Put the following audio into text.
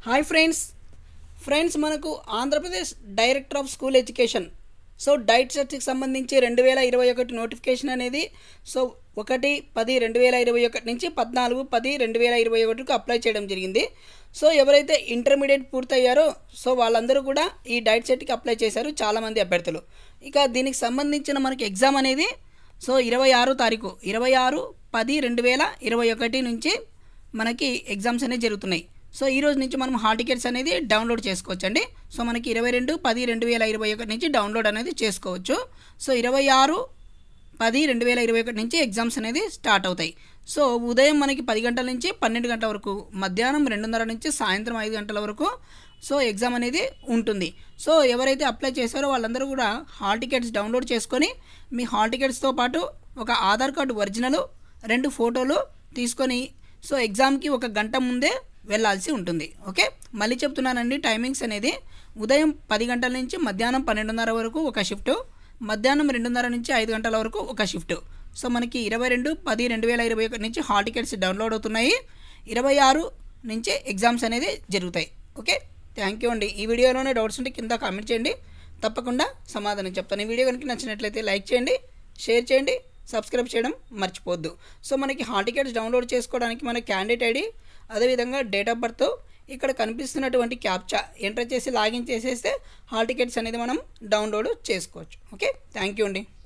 hi friends friends మనకు Andhra Pradesh director of school education so DIET సెట్కి సంబంధించి రెండు వేల ఇరవై ఒకటి నోటిఫికేషన్ అనేది సో ఒకటి పది రెండు వేల ఇరవై ఒకటి నుంచి పద్నాలుగు పది రెండు వేల ఇరవై ఒకటికి అప్లై చేయడం జరిగింది సో ఎవరైతే ఇంటర్మీడియట్ పూర్తయ్యారో సో వాళ్ళందరూ కూడా ఈ డైట్ సెట్కి అప్లై చేశారు చాలామంది అభ్యర్థులు ఇక దీనికి సంబంధించిన మనకి ఎగ్జామ్ అనేది సో ఇరవై ఆరో తారీఖు ఇరవై ఆరు పది రెండు వేల ఇరవై ఒకటి నుంచి మనకి ఎగ్జామ్స్ అనేవి జరుగుతున్నాయి సో ఈ రోజు నుంచి మనం హాల్ టికెట్స్ అనేది డౌన్లోడ్ చేసుకోవచ్చు అండి సో మనకి ఇరవై రెండు పది రెండు వేల ఇరవై ఒకటి నుంచి డౌన్లోడ్ అనేది చేసుకోవచ్చు సో ఇరవై ఆరు పది రెండు వేల ఇరవై ఒకటి నుంచి ఎగ్జామ్స్ అనేది స్టార్ట్ అవుతాయి సో ఉదయం మనకి పది గంటల నుంచి పన్నెండు గంటల వరకు మధ్యాహ్నం రెండున్నర నుంచి సాయంత్రం ఐదు గంటల వరకు సో ఎగ్జామ్ అనేది ఉంటుంది సో ఎవరైతే అప్లై చేశారో వాళ్ళందరూ కూడా హాల్ టికెట్స్ డౌన్లోడ్ చేసుకొని మీ హాల్ టికెట్స్తో పాటు ఒక ఆధార్ కార్డు ఒరిజినల్ రెండు ఫోటోలు తీసుకొని సో ఎగ్జామ్కి ఒక గంట ముందే వెళ్ళాల్సి ఉంటుంది ఓకే మళ్ళీ చెప్తున్నానండి టైమింగ్స్ అనేది ఉదయం పది గంటల నుంచి మధ్యాహ్నం పన్నెండున్నర వరకు ఒక షిఫ్ట్ మధ్యాహ్నం రెండున్నర నుంచి ఐదు గంటల వరకు ఒక షిఫ్ట్ సో మనకి ఇరవై రెండు పది రెండు వేల ఇరవై ఒకటి నుంచి హాల్ టికెట్స్ డౌన్లోడ్ అవుతున్నాయి ఇరవై ఆరు నుంచి ఎగ్జామ్స్ అనేది జరుగుతాయి ఓకే థ్యాంక్ యూ అండి ఈ వీడియోలోనే డౌట్స్ ఉంటే కింద కామెంట్ చేయండి తప్పకుండా సమాధానం చెప్తాను ఈ వీడియో కనుక నచ్చినట్లయితే లైక్ చేయండి షేర్ చేయండి సబ్స్క్రైబ్ చేయడం మర్చిపోద్దు సో మనకి హాల్ టికెట్స్ డౌన్లోడ్ చేసుకోవడానికి మన క్యాండిడేట్ ఐడి అదేవిధంగా డేట్ ఆఫ్ బర్త్ ఇక్కడ కనిపిస్తున్నటువంటి క్యాప్చా ఎంటర్ చేసి లాగిన్ చేసేస్తే హాల్ టికెట్స్ అనేది మనం డౌన్లోడ్ చేసుకోవచ్చు ఓకే థ్యాంక్ యూ అండి